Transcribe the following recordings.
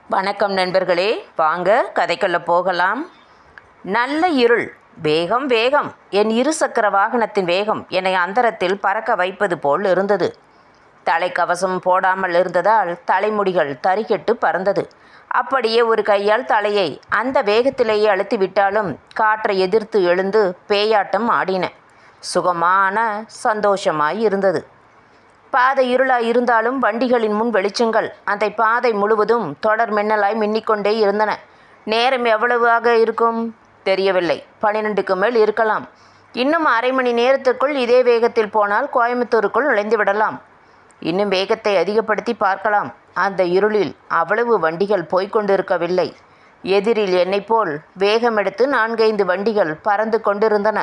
வணக்கம் நண்பர்களே வாங்க கதைக்குள்ள போகலாம் நல்ல இருள் வேகம் வேகம் என் இருசக்கர வாகனத்தின் வேகம் என்னை அந்தரத்தில் பறக்க வைப்பது போல் இருந்தது தலைக்கவசம் போடாமல் இருந்ததால் தலைமுடிகள் தறிகெட்டு பறந்தது அப்படியே ஒரு கையால் தலையை அந்த வேகத்திலேயே அழுத்தி விட்டாலும் காற்றை எதிர்த்து எழுந்து பேயாட்டம் ஆடின சுகமான சந்தோஷமாய் இருந்தது பாதை இருளாய் இருந்தாலும் வண்டிகளின் முன் வெளிச்சங்கள் அந்த பாதை முழுவதும் தொடர் மின்னலாய் மின்னிக்கொண்டே இருந்தன நேரம் எவ்வளவாக இருக்கும் தெரியவில்லை பன்னிரெண்டுக்கு மேல் இருக்கலாம் இன்னும் அரை மணி நேரத்துக்குள் இதே வேகத்தில் போனால் கோயம்புத்தூருக்குள் நுழைந்து விடலாம் இன்னும் வேகத்தை அதிகப்படுத்தி பார்க்கலாம் அந்த இருளில் அவ்வளவு வண்டிகள் போய்க் கொண்டிருக்கவில்லை எதிரில் என்னைப் போல் வேகமெடுத்து நான்கைந்து வண்டிகள் பறந்து கொண்டிருந்தன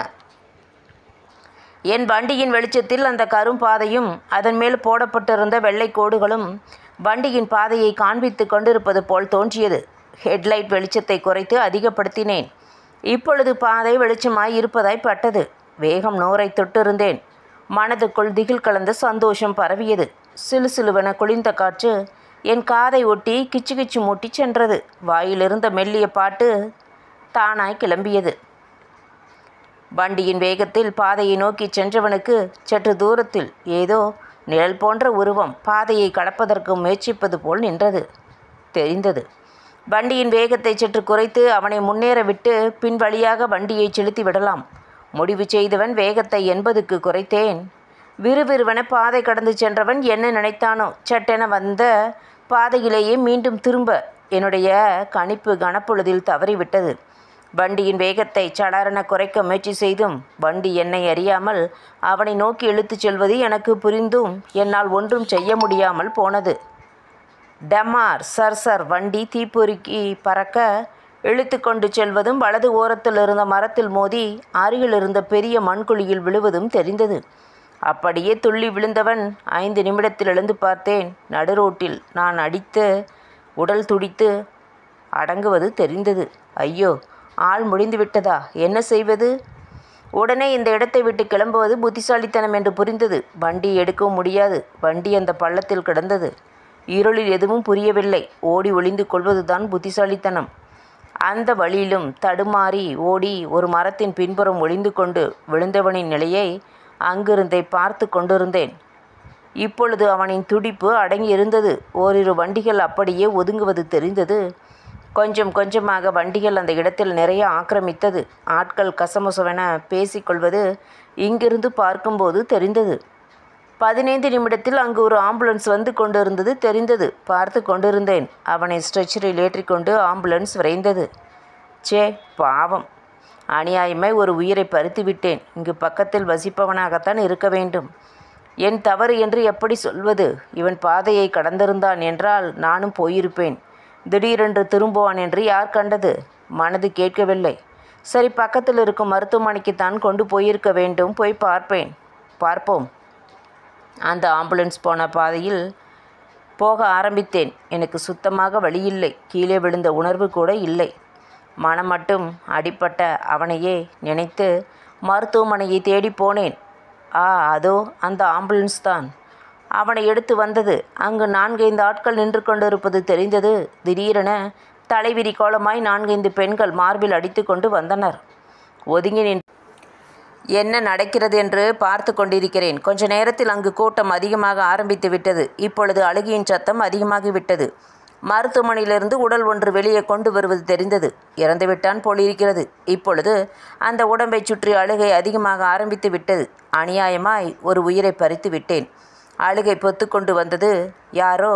என் வண்டியின் வெளிச்சத்தில் அந்த கரும்பாதையும் அதன் மேல் போடப்பட்டிருந்த வெள்ளை கோடுகளும் வண்டியின் பாதையை காண்பித்து கொண்டிருப்பது போல் தோன்றியது ஹெட்லைட் வெளிச்சத்தை குறைத்து அதிகப்படுத்தினேன் இப்பொழுது பாதை வெளிச்சமாய் இருப்பதாய் பட்டது வேகம் நூறை தொட்டிருந்தேன் மனதுக்குள் திகில் கலந்த சந்தோஷம் பரவியது சிலு சிலுவென குளிர்ந்த காற்று என் காதை ஒட்டி கிச்சு கிச்சு மூட்டி சென்றது வாயிலிருந்த மெல்லிய பாட்டு தானாய் கிளம்பியது வண்டியின் வேகத்தில் பாதையை நோக்கி சென்றவனுக்கு சற்று தூரத்தில் ஏதோ நிழல் போன்ற உருவம் பாதையை கடப்பதற்கு முயற்சிப்பது போல் நின்றது தெரிந்தது வண்டியின் வேகத்தை சற்று குறைத்து அவனை முன்னேற விட்டு பின் வழியாக வண்டியை செலுத்தி விடலாம் முடிவு செய்தவன் வேகத்தை எண்பதுக்கு குறைத்தேன் விறுவிறுவென பாதை கடந்து சென்றவன் என்ன நினைத்தானோ சட்டென வந்த பாதையிலேயே மீண்டும் திரும்ப என்னுடைய கணிப்பு கனப்பொழுதில் தவறிவிட்டது வண்டியின் வேகத்தை சடாரென குறைக்க முயற்சி செய்தும் வண்டி என்னை அறியாமல் அவனை நோக்கி இழுத்துச் செல்வது எனக்கு புரிந்தும் என்னால் ஒன்றும் செய்ய முடியாமல் போனது டமார் சர் சர் வண்டி தீப்பொறுக்கி பறக்க இழுத்து கொண்டு செல்வதும் வலது ஓரத்தில் இருந்த மரத்தில் மோதி அருகில் இருந்த பெரிய மண்குழியில் விழுவதும் தெரிந்தது அப்படியே துள்ளி விழுந்தவன் ஐந்து நிமிடத்தில் எழுந்து பார்த்தேன் நடுரோட்டில் நான் அடித்து உடல் துடித்து அடங்குவது தெரிந்தது ஐயோ ஆள் முடிந்து விட்டதா என்ன செய்வது உடனே இந்த இடத்தை விட்டு கிளம்புவது புத்திசாலித்தனம் என்று புரிந்தது வண்டி எடுக்கவும் முடியாது வண்டி அந்த பள்ளத்தில் கிடந்தது இருளில் எதுவும் புரியவில்லை ஓடி ஒளிந்து கொள்வதுதான் புத்திசாலித்தனம் அந்த வழியிலும் தடுமாறி ஓடி ஒரு மரத்தின் பின்புறம் ஒளிந்து கொண்டு விழுந்தவனின் நிலையை அங்கிருந்தே பார்த்து கொண்டிருந்தேன் இப்பொழுது அவனின் துடிப்பு அடங்கியிருந்தது ஓரிரு வண்டிகள் அப்படியே ஒதுங்குவது தெரிந்தது கொஞ்சம் கொஞ்சமாக வண்டிகள் அந்த இடத்தில் நிறைய ஆக்கிரமித்தது ஆட்கள் கசமுசவென பேசிக்கொள்வது இங்கிருந்து பார்க்கும்போது தெரிந்தது பதினைந்து நிமிடத்தில் அங்கு ஒரு ஆம்புலன்ஸ் வந்து கொண்டிருந்தது தெரிந்தது பார்த்து கொண்டிருந்தேன் அவனை ஸ்ட்ரெச்சரில் ஏற்றிக்கொண்டு ஆம்புலன்ஸ் விரைந்தது சே பாவம் அநியாயமாய் ஒரு உயிரை பறித்து விட்டேன் இங்கு பக்கத்தில் வசிப்பவனாகத்தான் இருக்க வேண்டும் என் தவறு என்று எப்படி சொல்வது இவன் பாதையை கடந்திருந்தான் என்றால் நானும் போயிருப்பேன் திடீரென்று திரும்புவான் என்று யார் கண்டது மனது கேட்கவில்லை சரி பக்கத்தில் இருக்கும் மருத்துவமனைக்குத்தான் கொண்டு போயிருக்க வேண்டும் போய் பார்ப்பேன் பார்ப்போம் அந்த ஆம்புலன்ஸ் போன பாதையில் போக ஆரம்பித்தேன் எனக்கு சுத்தமாக வழியில்லை கீழே விழுந்த உணர்வு கூட இல்லை மனம் மட்டும் அடிப்பட்ட அவனையே நினைத்து மருத்துவமனையை தேடி போனேன் ஆ அதோ அந்த ஆம்புலன்ஸ் தான் அவனை எடுத்து வந்தது அங்கு நான்கைந்து ஆட்கள் நின்று கொண்டிருப்பது தெரிந்தது திடீரென தலைவிரி கோலமாய் நான்கைந்து பெண்கள் மார்பில் அடித்து கொண்டு வந்தனர் ஒதுங்கி நின் என்ன நடக்கிறது என்று பார்த்து கொண்டிருக்கிறேன் கொஞ்ச நேரத்தில் அங்கு கூட்டம் அதிகமாக ஆரம்பித்து விட்டது இப்பொழுது அழுகியின் சத்தம் அதிகமாகிவிட்டது மருத்துவமனையிலிருந்து உடல் ஒன்று வெளியே கொண்டு வருவது தெரிந்தது இறந்துவிட்டான் போலிருக்கிறது இப்பொழுது அந்த உடம்பை சுற்றி அழுகை அதிகமாக ஆரம்பித்து விட்டது அநியாயமாய் ஒரு உயிரை பறித்து விட்டேன் அழுகை பொத்து கொண்டு வந்தது யாரோ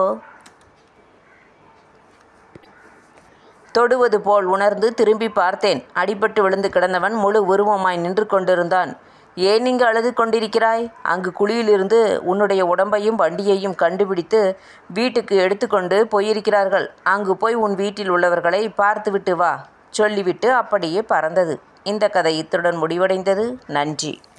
தொடுவது போல் உணர்ந்து திரும்பி பார்த்தேன் அடிபட்டு விழுந்து கிடந்தவன் முழு உருவமாய் நின்று கொண்டிருந்தான் ஏன் இங்கு அழுது கொண்டிருக்கிறாய் அங்கு குழியிலிருந்து உன்னுடைய உடம்பையும் வண்டியையும் கண்டுபிடித்து வீட்டுக்கு எடுத்துக்கொண்டு போயிருக்கிறார்கள் அங்கு போய் உன் வீட்டில் உள்ளவர்களை பார்த்துவிட்டு வா சொல்லிவிட்டு அப்படியே பறந்தது இந்த கதை இத்துடன் முடிவடைந்தது நன்றி